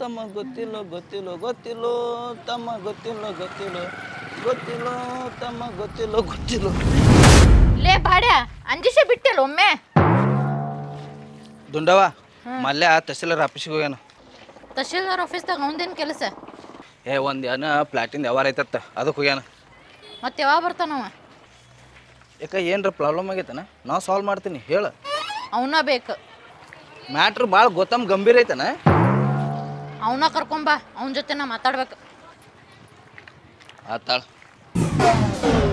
ತಮ್ಮ ಗೊತ್ತಿಲ್ಲೋ ಗೊತ್ತಿಲ್ಲೋ ಗೊತ್ತಿಲ್ಲೋ ತಮ್ಮ ಗೊತ್ತಿಲ್ಲೋ ಗೊತ್ತಿಲ್ಲೋ ಗೊತ್ತಿಲ್ಲೋ ತಮ್ಮ ಗೊತ್ತಿಲ್ಲೋ ಗೊತ್ತಿಲ್ಲೋ ಲೇ ಬಾಡ್ಯ ಅಂಜಿಸೆ ಬಿಟ್ಟಲ್ಲ ಒಮ್ಮೆ ದುಂಡವ ಮಲ್ಯ ತಹಸೀಲ್ದಾರ್ ಆಫೀಸಿಗೆ ಹೋಗ್ಯಾನ ತಹಶೀಲ್ದಾರ್ ಆಫೀಸ್ದಾಗ ಅವಂದೇನು ಕೆಲಸ ಏ ಒಂದು ಏನ ಪ್ಲಾಟಿನ್ ವ್ಯವಹಾರ ಐತತ್ತ ಅದಕ್ಕೆ ಹೋಗ್ಯಾನ ಮತ್ತೆ ಯಾವಾಗ ಬರ್ತಾನವ ಯಾಕ ಏನರ ಪ್ರಾಬ್ಲಮ್ ಆಗೈತನ ನಾ ಸಾಲ್ವ್ ಮಾಡ್ತೀನಿ ಹೇಳ ಅವನ ಬೇಕು ಮ್ಯಾಟ್ರ್ ಭಾಳ ಗೊತ್ತಮ್ ಗಂಭೀರ ಐತನ ಅವನ ಕರ್ಕೊಂಬಾ ಅವನ ಜೊತೆ ನಾ ಮಾತಾಡ್ಬೇಕು ಆತಾಳ